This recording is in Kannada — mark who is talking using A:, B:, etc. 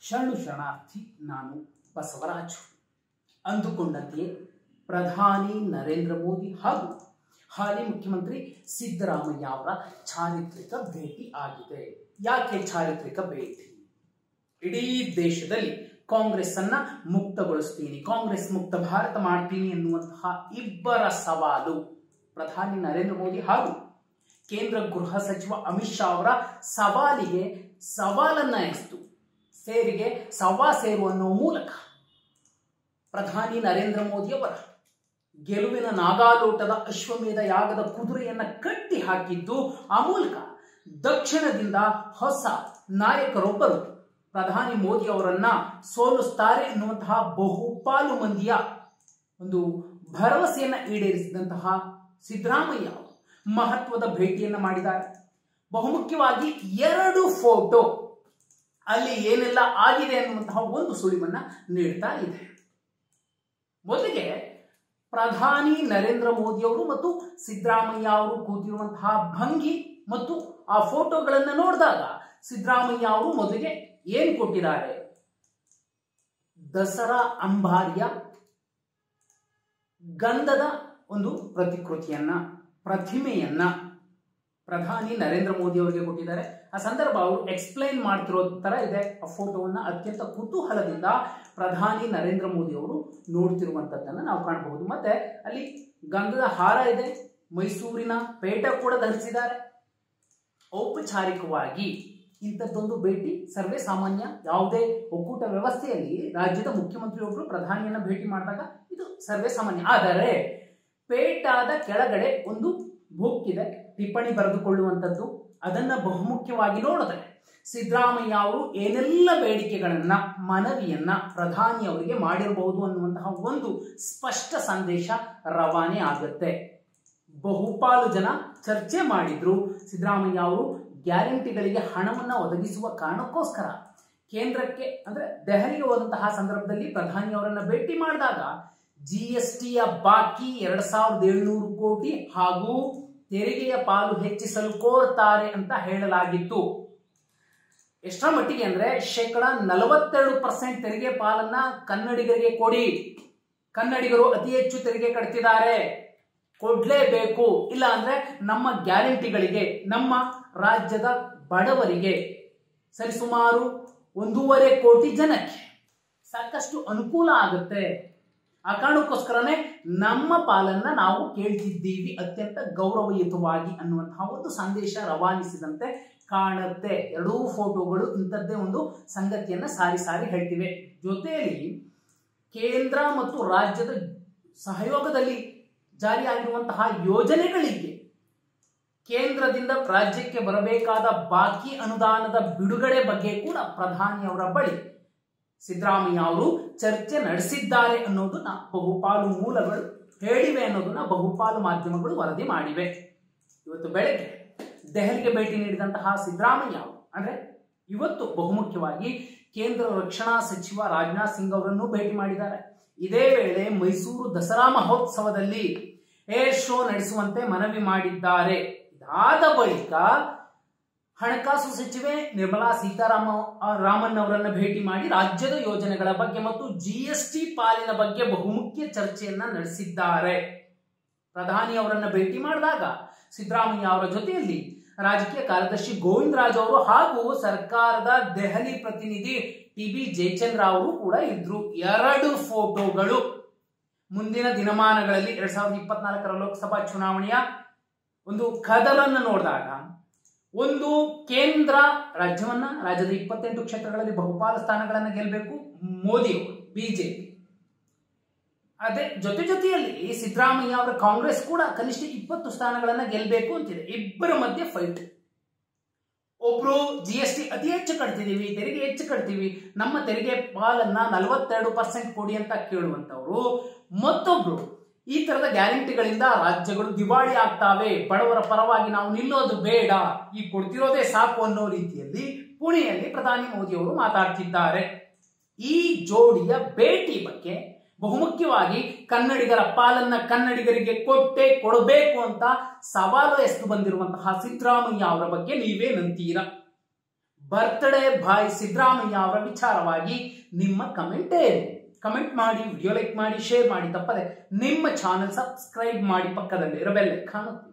A: ಶರಣು ಶರಣಾರ್ಥಿ ನಾನು ಬಸವರಾಜು ಅಂದುಕೊಂಡಂತೆಯೇ ಪ್ರಧಾನಿ ನರೇಂದ್ರ ಮೋದಿ ಹಾಗೂ ಹಾಲಿ ಮುಖ್ಯಮಂತ್ರಿ ಸಿದ್ದರಾಮಯ್ಯ ಅವರ ಚಾರಿತ್ರಿಕ ಭೇಟಿ ಆಗಿದೆ ಯಾಕೆ ಚಾರಿತ್ರಿಕ ಭೇಟಿ ಇಡೀ ದೇಶದಲ್ಲಿ ಕಾಂಗ್ರೆಸ್ ಅನ್ನ ಮುಕ್ತಗೊಳಿಸ್ತೀನಿ ಕಾಂಗ್ರೆಸ್ ಮುಕ್ತ ಭಾರತ ಮಾಡ್ತೀನಿ ಎನ್ನುವಂತಹ ಇಬ್ಬರ ಸವಾಲು ಪ್ರಧಾನಿ ನರೇಂದ್ರ ಮೋದಿ ಹಾಗೂ ಕೇಂದ್ರ ಗೃಹ ಸಚಿವ ಅಮಿತ್ ಶಾ ಅವರ ಸವಾಲಿಗೆ ಸವಾಲನ್ನ ಎಸ್ತು ಸೇರಿಗೆ ಸವಾ ಸೇರು ಅನ್ನೋ ಮೂಲಕ ಪ್ರಧಾನಿ ನರೇಂದ್ರ ಮೋದಿ ಅವರ ಗೆಲುವಿನ ನಾಗಾಲೋಟದ ಅಶ್ವಮೇಧ ಯಾಗದ ಕುದುರೆಯನ್ನ ಕಟ್ಟಿ ಹಾಕಿದ್ದು ಆ ಮೂಲಕ ದಕ್ಷಿಣದಿಂದ ಹೊಸ ನಾಯಕರೊಬ್ಬರು ಪ್ರಧಾನಿ ಮೋದಿ ಅವರನ್ನ ಸೋಲಿಸ್ತಾರೆ ಎನ್ನುವಂತಹ ಬಹುಪಾಲು ಮಂದಿಯ ಒಂದು ಭರವಸೆಯನ್ನ ಈಡೇರಿಸಿದಂತಹ ಸಿದ್ದರಾಮಯ್ಯ ಅವರು ಮಹತ್ವದ ಭೇಟಿಯನ್ನ ಮಾಡಿದ್ದಾರೆ ಬಹುಮುಖ್ಯವಾಗಿ ಎರಡು ಫೋಟೋ ಅಲ್ಲಿ ಏನೆಲ್ಲ ಆಗಿದೆ ಅನ್ನುವಂತಹ ಒಂದು ಸುಳಿವನ್ನ ನೀಡ್ತಾ ಇದೆ ಮೊದಲಿಗೆ ಪ್ರಧಾನಿ ನರೇಂದ್ರ ಮೋದಿ ಅವರು ಮತ್ತು ಸಿದ್ದರಾಮಯ್ಯ ಅವರು ಕೂತಿರುವಂತಹ ಭಂಗಿ ಮತ್ತು ಆ ಫೋಟೋಗಳನ್ನು ನೋಡಿದಾಗ ಸಿದ್ದರಾಮಯ್ಯ ಅವರು ಮೊದಲಿಗೆ ಏನು ಕೊಟ್ಟಿದ್ದಾರೆ ದಸರಾ ಅಂಬಾರಿಯ ಗಂಧದ ಒಂದು ಪ್ರತಿಕೃತಿಯನ್ನ ಪ್ರತಿಮೆಯನ್ನ ಪ್ರಧಾನಿ ನರೇಂದ್ರ ಮೋದಿ ಅವರಿಗೆ ಕೊಟ್ಟಿದ್ದಾರೆ ಆ ಸಂದರ್ಭ ಅವರು ಎಕ್ಸ್ಪ್ಲೈನ್ ಮಾಡ್ತಿರೋ ತರ ಇದೆ ಆ ಫೋಟೋವನ್ನ ಅತ್ಯಂತ ಕುತೂಹಲದಿಂದ ಪ್ರಧಾನಿ ನರೇಂದ್ರ ಮೋದಿ ಅವರು ನೋಡ್ತಿರುವಂತದ್ದನ್ನ ನಾವು ಕಾಣಬಹುದು ಮತ್ತೆ ಅಲ್ಲಿ ಗಂಧದ ಹಾರ ಇದೆ ಮೈಸೂರಿನ ಪೇಟ ಕೂಡ ಧರಿಸಿದ್ದಾರೆ ಔಪಚಾರಿಕವಾಗಿ ಇಂಥದ್ದೊಂದು ಭೇಟಿ ಸರ್ವೇ ಸಾಮಾನ್ಯ ಯಾವುದೇ ಒಕ್ಕೂಟ ವ್ಯವಸ್ಥೆಯಲ್ಲಿ ರಾಜ್ಯದ ಮುಖ್ಯಮಂತ್ರಿಯೊಬ್ಬರು ಪ್ರಧಾನಿಯನ್ನ ಭೇಟಿ ಮಾಡಿದಾಗ ಇದು ಸರ್ವೇ ಸಾಮಾನ್ಯ ಆದರೆ ಪೇಟಾದ ಕೆಳಗಡೆ ಒಂದು ಬುಕ್ ಇದೆ ಟಿಪ್ಪಣಿ ಬರೆದುಕೊಳ್ಳುವಂಥದ್ದು ಅದನ್ನ ಬಹುಮುಖ್ಯವಾಗಿ ನೋಡಿದ್ರೆ ಸಿದ್ದರಾಮಯ್ಯ ಅವರು ಏನೆಲ್ಲ ಬೇಡಿಕೆಗಳನ್ನ ಮನವಿಯನ್ನ ಪ್ರಧಾನಿ ಅವರಿಗೆ ಮಾಡಿರಬಹುದು ಅನ್ನುವಂತಹ ಒಂದು ಸ್ಪಷ್ಟ ಸಂದೇಶ ರವಾನೆ ಆಗುತ್ತೆ ಬಹುಪಾಲು ಜನ ಚರ್ಚೆ ಮಾಡಿದ್ರು ಸಿದ್ದರಾಮಯ್ಯ ಅವರು ಗ್ಯಾರಂಟಿಗಳಿಗೆ ಹಣವನ್ನ ಒದಗಿಸುವ ಕಾರಣಕ್ಕೋಸ್ಕರ ಕೇಂದ್ರಕ್ಕೆ ಅಂದ್ರೆ ದೆಹಲಿಗೆ ಹೋದಂತಹ ಸಂದರ್ಭದಲ್ಲಿ ಪ್ರಧಾನಿ ಅವರನ್ನ ಭೇಟಿ ಮಾಡಿದಾಗ ಜಿ ಎಸ್ ಟಿಯ ಬಾಕಿ ಎರಡ್ ಸಾವಿರದ ಏಳ್ನೂರು ಕೋಟಿ ಹಾಗೂ ತೆರಿಗೆಯ ಪಾಲು ಹೆಚ್ಚಿಸಲು ಕೋರ್ತಾರೆ ಅಂತ ಹೇಳಲಾಗಿತ್ತು ಎಷ್ಟರ ಮಟ್ಟಿಗೆ ಅಂದ್ರೆ ಶೇಕಡ ನಲವತ್ತೆರಡು ಪರ್ಸೆಂಟ್ ತೆರಿಗೆ ಪಾಲನ್ನ ಕನ್ನಡಿಗರಿಗೆ ಕೊಡಿ ಕನ್ನಡಿಗರು ಅತಿ ಹೆಚ್ಚು ತೆರಿಗೆ ಕಟ್ತಿದ್ದಾರೆ ಕೊಡ್ಲೇಬೇಕು ಇಲ್ಲ ಅಂದ್ರೆ ನಮ್ಮ ಗ್ಯಾರಂಟಿಗಳಿಗೆ ನಮ್ಮ ರಾಜ್ಯದ ಬಡವರಿಗೆ ಸರಿಸುಮಾರು ಒಂದೂವರೆ ಕೋಟಿ ಜನಕ್ಕೆ ಸಾಕಷ್ಟು ಅನುಕೂಲ ಆಗುತ್ತೆ ಆ ಕಾರಣಕ್ಕೋಸ್ಕರನೇ ನಮ್ಮ ಪಾಲನ್ನ ನಾವು ಕೇಳ್ತಿದ್ದೀವಿ ಅತ್ಯಂತ ಗೌರವಯುತವಾಗಿ ಅನ್ನುವಂತಹ ಒಂದು ಸಂದೇಶ ರವಾನಿಸಿದಂತೆ ಕಾಣುತ್ತೆ ಎರಡೂ ಫೋಟೋಗಳು ಇಂಥದ್ದೇ ಒಂದು ಸಂಗತಿಯನ್ನ ಸಾರಿ ಸಾರಿ ಹೇಳ್ತಿವೆ ಜೊತೆಯಲ್ಲಿ ಕೇಂದ್ರ ಮತ್ತು ರಾಜ್ಯದ ಸಹಯೋಗದಲ್ಲಿ ಜಾರಿಯಾಗಿರುವಂತಹ ಯೋಜನೆಗಳಿಗೆ ಕೇಂದ್ರದಿಂದ ರಾಜ್ಯಕ್ಕೆ ಬರಬೇಕಾದ ಬಾಕಿ ಅನುದಾನದ ಬಿಡುಗಡೆ ಬಗ್ಗೆ ಕೂಡ ಪ್ರಧಾನಿ ಅವರ ಬಳಿ ಸಿದ್ದರಾಮಯ್ಯ ಅವರು ಚರ್ಚೆ ನಡೆಸಿದ್ದಾರೆ ಅನ್ನೋದನ್ನ ಬಹುಪಾಲು ಮೂಲಗಳು ಹೇಳಿವೆ ಅನ್ನೋದನ್ನ ಬಹುಪಾಲು ಮಾಧ್ಯಮಗಳು ವರದಿ ಮಾಡಿವೆ ಇವತ್ತು ಬೆಳಗ್ಗೆ ದೆಹಲಿಗೆ ಭೇಟಿ ನೀಡಿದಂತಹ ಸಿದ್ದರಾಮಯ್ಯ ಅವರು ಅಂದ್ರೆ ಇವತ್ತು ಬಹುಮುಖ್ಯವಾಗಿ ಕೇಂದ್ರ ರಕ್ಷಣಾ ಸಚಿವ ರಾಜನಾಥ್ ಸಿಂಗ್ ಅವರನ್ನು ಭೇಟಿ ಮಾಡಿದ್ದಾರೆ ಇದೇ ವೇಳೆ ಮೈಸೂರು ದಸರಾ ಮಹೋತ್ಸವದಲ್ಲಿ ಏರ್ ಶೋ ನಡೆಸುವಂತೆ ಮನವಿ ಮಾಡಿದ್ದಾರೆ ಇದಾದ ಬಳಿಕ ಹಣಕಾಸು ಸಚಿವೆ ನಿರ್ಮಲಾ ಸೀತಾರಾಮ ರಾಮನ್ ಅವರನ್ನ ಭೇಟಿ ಮಾಡಿ ರಾಜ್ಯದ ಯೋಜನೆಗಳ ಬಗ್ಗೆ ಮತ್ತು ಜಿಎಸ್ಟಿ ಪಾಲಿನ ಬಗ್ಗೆ ಬಹುಮುಖ್ಯ ಚರ್ಚೆಯನ್ನ ನಡೆಸಿದ್ದಾರೆ ಪ್ರಧಾನಿ ಅವರನ್ನ ಭೇಟಿ ಮಾಡಿದಾಗ ಸಿದ್ದರಾಮಯ್ಯ ಅವರ ಜೊತೆಯಲ್ಲಿ ರಾಜಕೀಯ ಕಾರ್ಯದರ್ಶಿ ಗೋವಿಂದ ರಾಜ್ ಅವರು ಹಾಗೂ ಸರ್ಕಾರದ ದೆಹಲಿ ಪ್ರತಿನಿಧಿ ಟಿ ಬಿ ಜಯಚಂದ್ರ ಅವರು ಕೂಡ ಇದ್ರು ಎರಡು ಫೋಟೋಗಳು ಮುಂದಿನ ದಿನಮಾನಗಳಲ್ಲಿ ಎರಡ್ ಸಾವಿರದ ಇಪ್ಪತ್ನಾಲ್ಕರ ಲೋಕಸಭಾ ಚುನಾವಣೆಯ ಒಂದು ಕದಲನ್ನು ನೋಡಿದಾಗ ಒಂದು ಕೇಂದ್ರ ರಾಜ್ಯವನ್ನ ರಾಜ್ಯದ ಇಪ್ಪತ್ತೆಂಟು ಕ್ಷೇತ್ರಗಳಲ್ಲಿ ಬಹುಪಾಲು ಸ್ಥಾನಗಳನ್ನು ಗೆಲ್ಲಬೇಕು ಮೋದಿ ಬಿಜೆಪಿ ಅದೇ ಜೊತೆ ಜೊತೆಯಲ್ಲಿ ಸಿದ್ದರಾಮಯ್ಯ ಅವರ ಕಾಂಗ್ರೆಸ್ ಕೂಡ ಕನಿಷ್ಠ ಇಪ್ಪತ್ತು ಸ್ಥಾನಗಳನ್ನ ಗೆಲ್ಲಬೇಕು ಅಂತಿದೆ ಇಬ್ಬರ ಮಧ್ಯೆ ಫೈಟ್ ಒಬ್ರು ಜಿ ಎಸ್ ಟಿ ಅತಿ ಹೆಚ್ಚು ಕಟ್ತಿದೀವಿ ತೆರಿಗೆ ಹೆಚ್ಚು ಕಟ್ತೀವಿ ನಮ್ಮ ತೆರಿಗೆ ಪಾಲನ್ನ ನಲವತ್ತೆರಡು ಪರ್ಸೆಂಟ್ ಕೊಡಿ ಅಂತ ಕೇಳುವಂತವ್ರು ಮತ್ತೊಬ್ರು ಈ ತರದ ಗ್ಯಾರಂಟಿಗಳಿಂದ ರಾಜ್ಯಗಳು ದಿವಾಳಿ ಆಗ್ತಾವೆ ಬಡವರ ಪರವಾಗಿ ನಾವು ನಿಲ್ಲೋದು ಬೇಡ ಈ ಕೊಡ್ತಿರೋದೇ ಸಾಕು ಅನ್ನೋ ರೀತಿಯಲ್ಲಿ ಪುಣೆಯಲ್ಲಿ ಪ್ರಧಾನಿ ಮೋದಿ ಅವರು ಮಾತಾಡ್ತಿದ್ದಾರೆ ಈ ಜೋಡಿಯ ಭೇಟಿ ಬಗ್ಗೆ ಬಹುಮುಖ್ಯವಾಗಿ ಕನ್ನಡಿಗರ ಪಾಲನ್ನ ಕನ್ನಡಿಗರಿಗೆ ಕೊಟ್ಟೆ ಕೊಡಬೇಕು ಅಂತ ಸವಾಲು ಎಸ್ತು ಬಂದಿರುವಂತಹ ಸಿದ್ದರಾಮಯ್ಯ ಅವರ ಬಗ್ಗೆ ನೀವೇನಂತೀರ ಬರ್ತ್ಡೇ ಬಾಯ್ ಸಿದ್ದರಾಮಯ್ಯ ಅವರ ವಿಚಾರವಾಗಿ ನಿಮ್ಮ ಕಮೆಂಟ್ ಏನು ಕಮೆಂಟ್ ಮಾಡಿ ವಿಡಿಯೋ ಲೈಕ್ ಮಾಡಿ ಶೇರ್ ಮಾಡಿ ತಪ್ಪದೆ ನಿಮ್ಮ ಚಾನೆಲ್ ಸಬ್ಸ್ಕ್ರೈಬ್ ಮಾಡಿ ಪಕ್ಕದಲ್ಲಿ ಇರಬೆಲ್ಲೆ ಕಾಣುತ್ತೆ